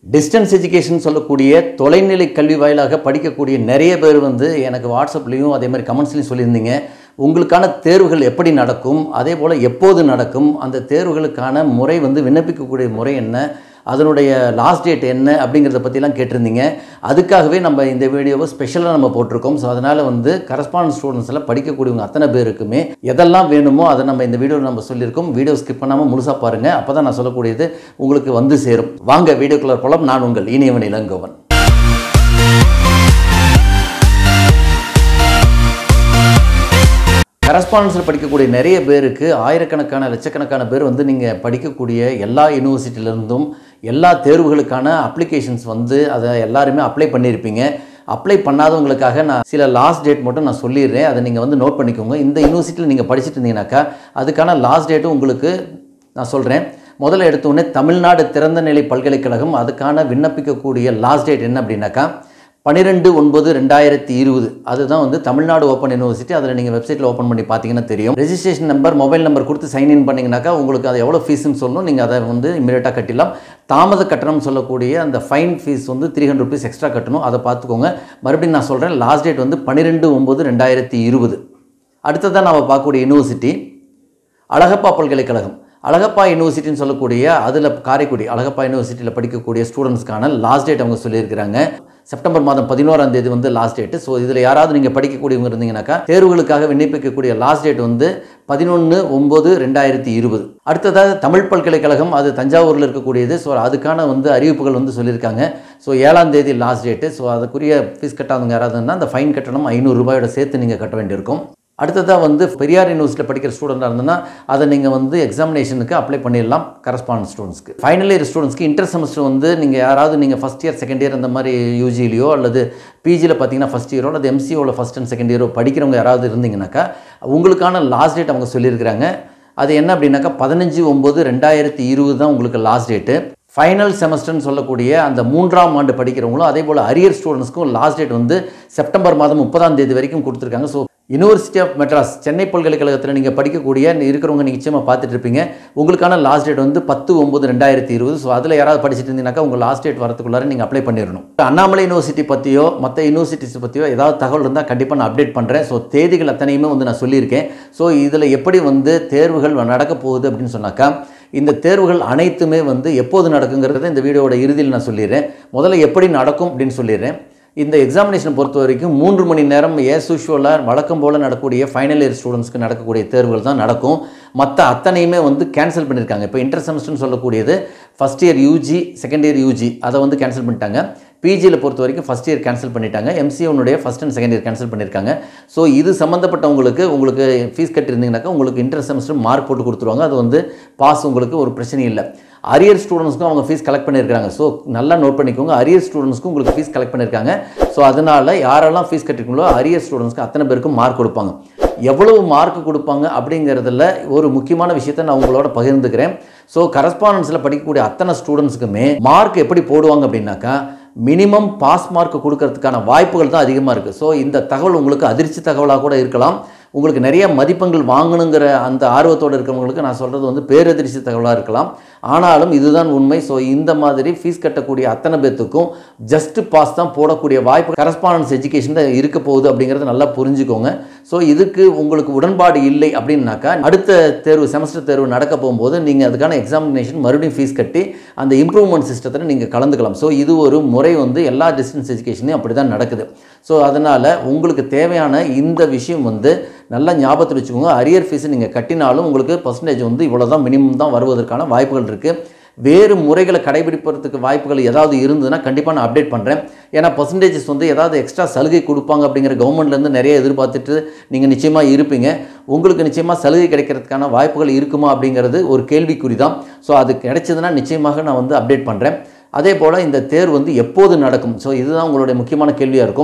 distance education சொல்லக்கூடிய தொலைநிலை கல்வி வாயிலாக படிக்கக்கூடிய நிறைய பேர் வந்து எனக்கு வாட்ஸ்அப்லேயும் அதே மாதிரி கமெண்ட்ஸ்லையும் சொல்லியிருந்தீங்க உங்களுக்கான தேர்வுகள் எப்படி நடக்கும் அதே போல் எப்போது நடக்கும் அந்த தேர்வுகளுக்கான முறை வந்து விண்ணப்பிக்கக்கூடிய முறை என்ன அதனுடைய லாஸ்ட் டேட் என்ன அப்படிங்கிறத பற்றிலாம் கேட்டிருந்தீங்க அதுக்காகவே நம்ம இந்த வீடியோவை ஸ்பெஷலாக நம்ம போட்டிருக்கோம் ஸோ அதனால் வந்து கரஸ்பாண்ட் ஸ்டூடெண்ட்ஸில் படிக்கக்கூடியவங்க அத்தனை பேருக்குமே எதெல்லாம் வேணுமோ அதை நம்ம இந்த வீடியோவில் நம்ம சொல்லியிருக்கோம் வீடியோ ஸ்கிப் பண்ணாமல் முழுசாக பாருங்கள் அப்போ தான் நான் சொல்லக்கூடியது உங்களுக்கு வந்து சேரும் வாங்க வீடியோக்குள்ள போலாம் நான் உங்கள் இனியவன் இளங்கோவன் கரஸ்பாண்டன்ஸில் படிக்கக்கூடிய நிறைய பேருக்கு ஆயிரக்கணக்கான லட்சக்கணக்கான பேர் வந்து நீங்கள் படிக்கக்கூடிய எல்லா யூனிவர்சிட்டியிலேருந்தும் எல்லா தேர்வுகளுக்கான அப்ளிகேஷன்ஸ் வந்து அதை எல்லாருமே அப்ளை பண்ணியிருப்பீங்க அப்ளை பண்ணாதவங்களுக்காக நான் சில லாஸ்ட் டேட் மட்டும் நான் சொல்லிடுறேன் அதை நீங்கள் வந்து நோட் பண்ணிக்கோங்க இந்த யூனிவர்சிட்டியில் நீங்கள் படிச்சுட்டு இருந்தீங்கன்னாக்கா அதுக்கான லாஸ்ட் டேட்டும் உங்களுக்கு நான் சொல்கிறேன் முதல்ல எடுத்தோடனே தமிழ்நாடு திறந்தநிலை பல்கலைக்கழகம் அதுக்கான விண்ணப்பிக்கக்கூடிய லாஸ்ட் டேட் என்ன அப்படின்னாக்கா பன்னிரெண்டு ஒன்பது ரெண்டாயிரத்தி இருபது அதுதான் வந்து தமிழ்நாடு ஓப்பன் யூனிவர்சிட்டி அதில் நீங்கள் வெப்சைட்டில் ஓப்பன் பண்ணி பார்த்தீங்கன்னா தெரியும் ரெஜிஸ்ட்ரேஷன் நம்பர் மொபைல் நம்பர் கொடுத்து சைன் இன் பண்ணிங்கனாக்கா உங்களுக்கு அது எவ்வளோ ஃபீஸ்னு சொல்லணும் நீங்கள் அதை வந்து இமீடியட்டாக கட்டிடலாம் தாமத கட்டணம் சொல்லக்கூடிய அந்த ஃபைன் ஃபீஸ் வந்து த்ரீ ஹண்ட்ரட் ருபீஸ் எக்ஸ்ட்ரா கட்டணும் அதை பார்த்துக்கோங்க மறுபடியும் நான் சொல்கிறேன் லாஸ்ட் டேட் வந்து பன்னிரெண்டு ஒம்பது ரெண்டாயிரத்தி இருபது அடுத்ததாக நம்ம பார்க்கக்கூடிய யூனிவர்சிட்டி அழகப்பா பல்கலைக்கழகம் அழகப்பா யூனிவர்சிட்டின்னு சொல்லக்கூடிய அதில் காரைக்குடி அழகப்பா யூனிவர்சிட்டியில் படிக்கக்கூடிய ஸ்டூடெண்ட்ஸ்க்கான லாஸ்ட் டேட் அவங்க சொல்லியிருக்கிறாங்க செப்டம்பர் மாதம் பதினோராம் தேதி வந்து லாஸ்ட் டேட்டு ஸோ இதில் யாராவது நீங்கள் படிக்கக்கூடியவங்க இருந்தீங்கன்னாக்கா தேர்வுகளுக்காக விண்ணப்பிக்கக்கூடிய லாஸ்ட் டேட் வந்து பதினொன்று ஒம்பது ரெண்டாயிரத்தி இருபது அடுத்ததாக தமிழ் பல்கலைக்கழகம் அது தஞ்சாவூரில் இருக்கக்கூடியது ஸோ அதுக்கான வந்து அறிவிப்புகள் வந்து சொல்லியிருக்காங்க ஸோ ஏழாம் தேதி லாஸ்ட் டேட்டு ஸோ அதுக்குரிய ஃபீஸ் கட்டாதவங்க யாராவதுன்னா அந்த ஃபைன் கட்டணம் ஐநூறு ரூபாயோட சேர்த்து நீங்கள் கட்ட வேண்டியிருக்கும் அடுத்ததாக வந்து பெரியார் யூனிவர்சிட்டியில் படிக்கிற ஸ்டூடெண்டாக இருந்ததுன்னா அதை நீங்கள் வந்து எக்ஸாமினேஷனுக்கு அப்ளை பண்ணிடலாம் கரஸ்பாண்ட் ஸ்டூடெண்ட்ஸ்க்கு ஃபைனல் இயர் ஸ்டூடெண்ட்ஸ்க்கு இன்டர் செமஸ்டர் வந்து நீங்கள் யாராவது நீங்கள் ஃபஸ்ட் இயர் செகண்ட் இயர் அந்த மாதிரி யூஜிலையோ அல்லது பிஜியில் பார்த்தீங்கன்னா ஃபஸ்ட் இயரோ அல்லது எம்சிஓவில் ஃபஸ்ட் அண்ட் செகண்ட் இயரோ படிக்கிறவங்க யாராவது இருந்தீங்கன்னாக்கா உங்களுக்கான லாஸ்ட் டேட் அவங்க சொல்லியிருக்கிறாங்க அது என்ன அப்படின்னாக்கா பதினஞ்சு ஒம்பது ரெண்டாயிரத்தி இருபது தான் உங்களுக்கு லாஸ்ட் டேட்டு ஃபைனல் செமஸ்டர்னு சொல்லக்கூடிய அந்த மூன்றாம் ஆண்டு படிக்கிறவங்களும் அதே போல் அரியர் ஸ்டூடெண்ட்ஸ்க்கும் லாஸ்ட் டேட் வந்து செப்டம்பர் மாதம் முப்பதாம் தேதி வரைக்கும் கொடுத்துருக்காங்க so University of Madras Chennai பல்கலைக்கழகத்தில் நீங்கள் படிக்கக்கூடிய இருக்கிறவங்க நீங்கள் நிச்சயமாக பார்த்துட்டு இருப்பீங்க உங்களுக்கான லாஸ்ட் டேட் வந்து பத்து ஒம்பது ரெண்டாயிரத்தி இருபது ஸோ அதில் யாராவது படிச்சுட்டு இருந்தீங்கன்னாக்கா உங்கள் லாஸ்ட் டேட் வரதுக்குள்ளார நீங்கள் அப்ளை பண்ணிடணும் அண்ணாமலை யூனிவர்சிட்டி பற்றியோ மற்ற யூனிவர்சிட்டிஸ் பற்றியோ ஏதாவது தகவல் இருந்தால் கண்டிப்பாக நான் அப்டேட் பண்ணுறேன் ஸோ தேதிகள் அத்தனையுமே வந்து நான் சொல்லியிருக்கேன் ஸோ இதில் எப்படி வந்து தேர்வுகள் நடக்க போகுது அப்படின்னு சொன்னாக்கா இந்த தேர்வுகள் அனைத்துமே வந்து எப்போது நடக்குங்கிறத இந்த வீடியோவோட இறுதியில் நான் சொல்லிடுறேன் முதல்ல எப்படி நடக்கும் அப்படின்னு சொல்லிடுறேன் இந்த எக்ஸாமினேஷனை பொறுத்த வரைக்கும் மூன்று மணி நேரம் ஏஸ் யூஷுவலாக வழக்கம் போல் நடக்கக்கூடிய ஃபைனல் இயர் ஸ்டூடெண்ட்ஸ்க்கு நடக்கக்கூடிய தேர்வுகள் தான் நடக்கும் மற்ற அத்தனையுமே வந்து கேன்சல் பண்ணியிருக்காங்க இப்போ இன்டர் செமஸ்டர்னு சொல்லக்கூடியது first year UG second year UG அதை வந்து கேன்சல் பண்ணிட்டாங்க பிஜியில் பொறுத்த வரைக்கும் ஃபஸ்ட் இயர் கேன்சல் பண்ணிட்டாங்க எம்சிஓனுடைய first and second year cancel பண்ணியிருக்காங்க ஸோ இது சம்மந்தப்பட்டவங்களுக்கு உங்களுக்கு ஃபீஸ் கட்டியிருந்தீங்கன்னாக்கா உங்களுக்கு இன்டர் செமஸ்டர் மார்க் போட்டு கொடுத்துருவாங்க அது வந்து பாஸ் உங்களுக்கு ஒரு பிரச்சனை இல்லை அரியர் ஸ்டூடெண்ட்ஸ்க்கும் அவங்க ஃபீஸ் கலெக்ட் பண்ணியிருக்காங்க ஸோ நல்லா நோட் பண்ணிக்கோங்க அரியர் ஸ்டூடெண்ட்ஸ்க்கும் உங்களுக்கு ஃபீஸ் கலெக்ட் பண்ணியிருக்காங்க ஸோ அதனால் யாரெல்லாம் ஃபீஸ் கட்டிருக்கீங்களோ அரியர் ஸ்டூடெண்ட்ஸ்க்கு அத்தனை பேருக்கும் மார்க் கொடுப்பாங்க எவ்வளவு மார்க் கொடுப்பாங்க அப்படிங்கிறதுல ஒரு முக்கியமான விஷயத்தை நான் உங்களோட பகிர்ந்துக்கிறேன் ஸோ கரஸ்பாண்டன்ஸில் படிக்கக்கூடிய அத்தனை ஸ்டூடெண்ட்ஸுக்குமே மார்க் எப்படி போடுவாங்க அப்படின்னாக்கா மினிமம் பாஸ் மார்க் கொடுக்கறதுக்கான வாய்ப்புகள் தான் அதிகமாக இருக்குது ஸோ இந்த தகவல் உங்களுக்கு அதிர்ச்சி தகவலாக கூட இருக்கலாம் உங்களுக்கு நிறைய மதிப்பெண்கள் வாங்கணுங்கிற அந்த ஆர்வத்தோடு இருக்கிறவங்களுக்கு நான் சொல்கிறது வந்து பேரதிர்ச்சி தகவலாக இருக்கலாம் ஆனாலும் இதுதான் உண்மை ஸோ இந்த மாதிரி ஃபீஸ் கட்டக்கூடிய அத்தனை பேர்த்துக்கும் ஜஸ்ட் பாஸ் தான் போடக்கூடிய வாய்ப்பு கரஸ்பாண்டன்ஸ் எஜுகேஷன் தான் இருக்க போகுது அப்படிங்கிறத நல்லா புரிஞ்சுக்கோங்க ஸோ இதுக்கு உங்களுக்கு உடன்பாடு இல்லை அப்படின்னாக்கா அடுத்த தேர்வு செமஸ்டர் தேர்வு நடக்க போகும்போது நீங்கள் அதுக்கான எக்ஸாமினேஷன் மறுபடியும் ஃபீஸ் கட்டி அந்த இம்ப்ரூவ்மெண்ட் சிஸ்டத்தில் நீங்கள் கலந்துக்கலாம் ஸோ இது ஒரு முறை வந்து எல்லா டிஸ்டன்ஸ் எஜுகேஷனையும் அப்படி தான் நடக்குது ஸோ அதனால் உங்களுக்கு தேவையான இந்த விஷயம் வந்து நல்லா ஞாபகத்தில் வச்சுக்கோங்க அரியர் ஃபீஸ் நீங்கள் கட்டினாலும் உங்களுக்கு பர்சன்டேஜ் வந்து இவ்வளோ தான் மினிமம் தான் வருவதற்கான வாய்ப்புகள் இருக்குது வேறு முறைகளை கடைபிடிப்பதற்கு வாய்ப்புகள் ஏதாவது இருந்ததுன்னா கண்டிப்பாக நான் அப்டேட் பண்ணுறேன் ஏன்னா பர்சன்டேஜஸ் வந்து ஏதாவது எக்ஸ்ட்ரா சலுகை கொடுப்பாங்க அப்படிங்கிற கவர்மெண்ட்லேருந்து நிறைய எதிர்பார்த்துட்டு நீங்கள் நிச்சயமாக இருப்பீங்க உங்களுக்கு நிச்சயமாக சலுகை கிடைக்கிறதுக்கான வாய்ப்புகள் இருக்குமா அப்படிங்கிறது ஒரு கேள்விக்குறி தான் ஸோ அது கிடைச்சதுன்னா நிச்சயமாக நான் வந்து அப்டேட் பண்ணுறேன் அதே போல் இந்த தேர்வு வந்து எப்போது நடக்கும் ஸோ இதுதான் உங்களுடைய முக்கியமான கேள்வியாக இருக்கும்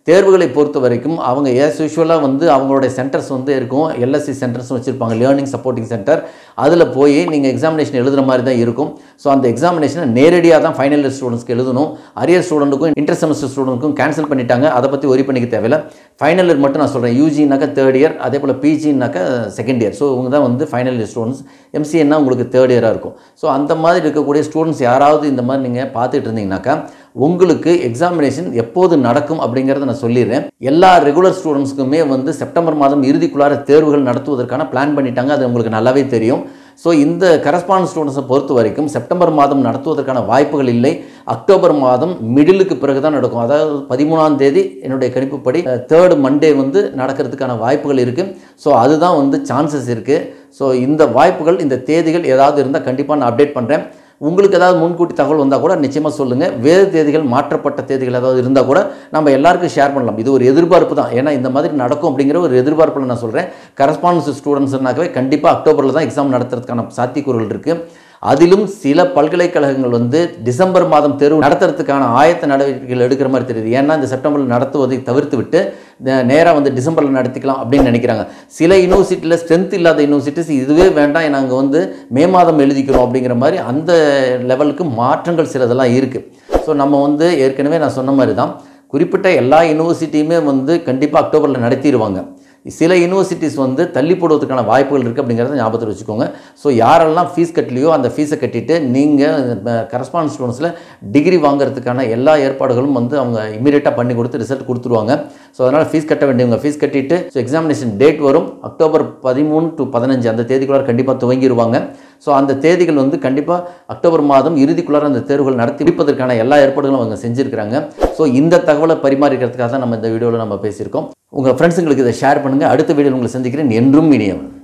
தேர்வுகளை பொறுத்த வரைக்கும் அவங்க ஏஸ் யூஷுவலாக வந்து அவங்களுடைய சென்டர்ஸ் வந்து இருக்கும் எல்எஸ்சி சென்டர்ஸ் வச்சுருப்பாங்க லேர்னிங் சப்போர்ட்டிங் சென்டர் அதில் போய் நீங்கள் எக்ஸாமினேஷன் எழுதுகிற மாதிரி தான் இருக்கும் ஸோ அந்த எக்ஸாமினேஷனை நேரடியாக தான் ஃபைனல் இயர் ஸ்டூடெண்ட்ஸ்க்கு எழுதணும் அரியர் ஸ்டூடெண்ட்டுக்கும் இன்டர் செமஸ்டர் ஸ்டூடெண்ட்டுக்கும் கேன்சல் பண்ணிட்டாங்க அதை பற்றி ஒரி பண்ணிக்க தேவையில்ல ஃபைனல் இயர் மட்டும் நான் சொல்கிறேன் யூஜினாக்கா தேர்ட் இயர் அதே போல் பிஜினாக்கா செகண்ட் இயர் ஸோ இவங்க தான் வந்து ஃபைனல் இயர் ஸ்டூடெண்ட்ஸ் எம்சிஏன்னா உங்களுக்கு தேர்ட் இயராக இருக்கும் ஸோ அந்த மாதிரி இருக்கக்கூடிய ஸ்டூடெண்ட்ஸ் யாராவது இந்த மாதிரி நீங்கள் பார்த்துட்டு இருந்தீங்கன்னாக்கா உங்களுக்கு எக்ஸாமினேஷன் எப்போது நடக்கும் அப்படிங்கிறத நான் சொல்லிடுறேன் எல்லா ரெகுலர் ஸ்டூடெண்ட்ஸ்க்குமே வந்து செப்டம்பர் மாதம் இறுதிக்குள்ளார தேர்வுகள் நடத்துவதற்கான பிளான் பண்ணிட்டாங்க அது உங்களுக்கு நல்லாவே தெரியும் ஸோ இந்த கரஸ்பாண்ட் ஸ்டூடெண்ட்ஸை பொறுத்த வரைக்கும் செப்டம்பர் மாதம் நடத்துவதற்கான வாய்ப்புகள் இல்லை அக்டோபர் மாதம் மிடிலுக்கு பிறகு தான் நடக்கும் அதாவது பதிமூணாம் தேதி என்னுடைய கணிப்புப்படி தேர்டு மண்டே வந்து நடக்கிறதுக்கான வாய்ப்புகள் இருக்குது ஸோ அதுதான் வந்து சான்சஸ் இருக்குது ஸோ இந்த வாய்ப்புகள் இந்த தேதிகள் ஏதாவது இருந்தால் கண்டிப்பாக நான் அப்டேட் பண்ணுறேன் உங்களுக்கு ஏதாவது முன்கூட்டி தகவல் வந்தால் கூட நிச்சயமாக சொல்லுங்கள் வேறு தேதிகள் மாற்றப்பட்ட தேதிகள் ஏதாவது இருந்தால் கூட நம்ம எல்லாருக்கும் ஷேர் பண்ணலாம் இது ஒரு எதிர்பார்ப்பு தான் ஏன்னா இந்த மாதிரி நடக்கும் அப்படிங்கிற ஒரு எதிர்பார்ப்பில் நான் சொல்கிறேன் கரஸ்பாண்டன்ஸ் ஸ்டூடெண்ட்ஸ்னாக்கவே கண்டிப்பாக அக்டோபரில் தான் எக்ஸாம் நடத்துறதுக்கான சாத்தியக்கூறுகள் இருக்குது அதிலும் சில பல்கலைக்கழகங்கள் வந்து டிசம்பர் மாதம் தேர்வு நடத்துறதுக்கான ஆயத்த நடவடிக்கைகள் எடுக்கிற மாதிரி தெரியுது ஏன்னா இந்த செப்டம்பரில் நடத்துவதை தவிர்த்து விட்டு நேராக வந்து டிசம்பரில் நடத்திக்கலாம் அப்படின்னு நினைக்கிறாங்க சில யூனிவர்சிட்டியில் ஸ்ட்ரென்த் இல்லாத யூனிவர்சிட்டிஸ் இதுவே வேண்டாம் நாங்கள் வந்து மே மாதம் எழுதிக்கிறோம் அப்படிங்கிற மாதிரி அந்த லெவலுக்கு மாற்றங்கள் சிலதெல்லாம் இருக்குது ஸோ நம்ம வந்து ஏற்கனவே நான் சொன்ன மாதிரி தான் குறிப்பிட்ட எல்லா யூனிவர்சிட்டியுமே வந்து கண்டிப்பாக அக்டோபரில் நடத்திடுவாங்க சில யூனிவர்சிட்டிஸ் வந்து தள்ளி போடுவதற்கான வாய்ப்புகள் இருக்குது அப்படிங்கிறத ஞாபகத்தில் வச்சுக்கோங்க ஸோ யாரெல்லாம் ஃபீஸ் கட்டலையோ அந்த ஃபீஸை கட்டிட்டு நீங்கள் கரஸ்பாண்ட் ஸ்டூடெண்ட்ஸில் டிகிரி வாங்குறதுக்கான எல்லா ஏற்பாடுகளும் வந்து அவங்க இமீடியட்டாக பண்ணி கொடுத்து ரிசல்ட் கொடுத்துருவாங்க ஸோ அதனால் ஃபீஸ் கட்ட வேண்டியவங்க ஃபீஸ் கட்டிட்டு ஸோ எக்ஸாமினேஷன் டேட் வரும் அக்டோபர் பதிமூணு டு பதினஞ்சு அந்த தேதிக்குள்ளார கண்டிப்பாக துவங்கிடுவாங்க ஸோ அந்த தேதிகள் வந்து கண்டிப்பாக அக்டோபர் மாதம் இறுதிக்குள்ளார அந்த தேர்வுகள் நடத்தி முடிப்பதற்கான எல்லா ஏற்பாடுகளும் அவங்க செஞ்சுருக்கிறாங்க ஸோ இந்த தகவலை பரிமாறிக்கிறதுக்காக தான் நம்ம இந்த வீடியோவில் நம்ம பேசியிருக்கோம் உங்கள் ஃப்ரெண்ட்ஸுங்களுக்கு இதை ஷேர் பண்ணுங்கள் அடுத்த வீடியோவில் உங்களை சந்திக்கிறேன் என்றும் இனியவன்